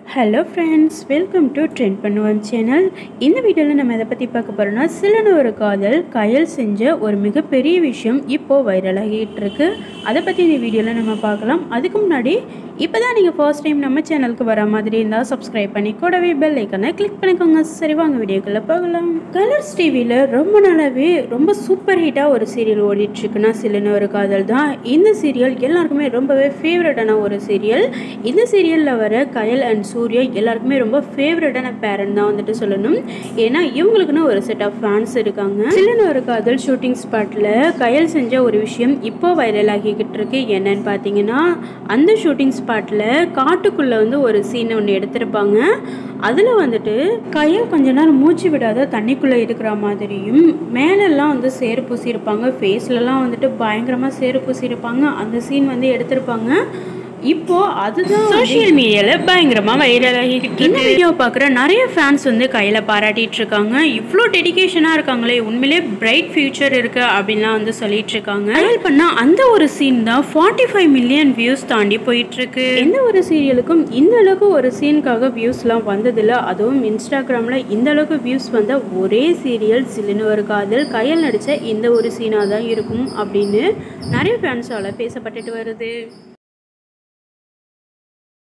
hello friends welcome to trend பண்ணுவோம் channel இந்த வீடியோவில் நம்ம எதை பற்றி பார்க்க போகிறோம்னா சிலன ஒரு காதல் கயல் செஞ்ச ஒரு மிகப்பெரிய விஷயம் இப்போது வைரலாகிட்டு இருக்கு அதை பற்றி இந்த வீடியோவில் நம்ம பார்க்கலாம் அதுக்கு முன்னாடி இப்போ தான் நீங்கள் ஃபர்ஸ்ட் டைம் நம்ம சேனலுக்கு வர மாதிரி இருந்தால் சப்ஸ்கிரைப் பண்ணி கூடவே பெல் ஐக்கனை கிளிக் பண்ணிக்கோங்க சரி வாங்க வீடியோக்குள்ளே பார்க்கலாம் கலர்ஸ் டிவியில் ரொம்ப நாளாகவே ரொம்ப சூப்பர் ஹிட்டாக ஒரு சீரியல் ஓடிட்டுருக்குன்னா சிலன ஒரு காதல் தான் இந்த சீரியல் எல்லாருக்குமே ரொம்பவே ஃபேவரட்டான ஒரு சீரியல் இந்த சீரியலில் வர கயல் அண்ட் சூர்யா எல்லாருக்குமே ரொம்ப ஃபேவரட்டான பேரண்ட் தான் வந்துட்டு சொல்லணும் ஏன்னா இவங்களுக்குன்னு ஒரு செட் ஆஃப் ஃபேன்ஸ் இருக்காங்க சிலன ஒரு காதல் ஷூட்டிங் ஸ்பாட்டில் கயல் செஞ்ச ஒரு விஷயம் இப்போ வைரல் ஆகிக்கிட்டு இருக்கு என்னன்னு பார்த்தீங்கன்னா அந்த ஷூட்டிங் ஸ்பாட்டில் காட்டுக்குள்ளே வந்து ஒரு சீன் ஒன்று எடுத்திருப்பாங்க அதில் வந்துட்டு கயல் கொஞ்ச நேரம் மூச்சு விடாத தண்ணிக்குள்ளே இருக்கிற மாதிரியும் மேலெல்லாம் வந்து சேறு பூசியிருப்பாங்க ஃபேஸ்லலாம் வந்துட்டு பயங்கரமாக சேறு பூசியிருப்பாங்க அந்த சீன் வந்து எடுத்திருப்பாங்க இப்போ அதுதான் சோஷியல் மீடியால பயங்கரமா வைரல் ஆகிக்கிட்டு இந்த வீடியோ பார்க்குற நிறைய ஃபேன்ஸ் வந்து கையில பாராட்டிட்டு இருக்காங்க இவ்வளோ டெடிகேஷனா இருக்காங்களே உண்மையிலே பிரைட் ஃபியூச்சர் இருக்கு அப்படின்லாம் வந்து சொல்லிட்டு இருக்காங்க ட்ரையல் பண்ண அந்த ஒரு சீன் தான் ஃபார்ட்டி ஃபைவ் மில்லியன் வியூஸ் தாண்டி போயிட்டு இருக்கு எந்த ஒரு சீரியலுக்கும் இந்த அளவுக்கு ஒரு சீனுக்காக வியூஸ்லாம் வந்ததில்ல அதுவும் இன்ஸ்டாகிராம்ல இந்த அளவுக்கு வியூஸ் வந்த ஒரே சீரியல் சில்லுன்னு ஒரு காதல் கையில் நடிச்ச இந்த ஒரு சீனாக தான் இருக்கும் அப்படின்னு நிறைய ஃபேன்ஸால பேசப்பட்டுட்டு வருது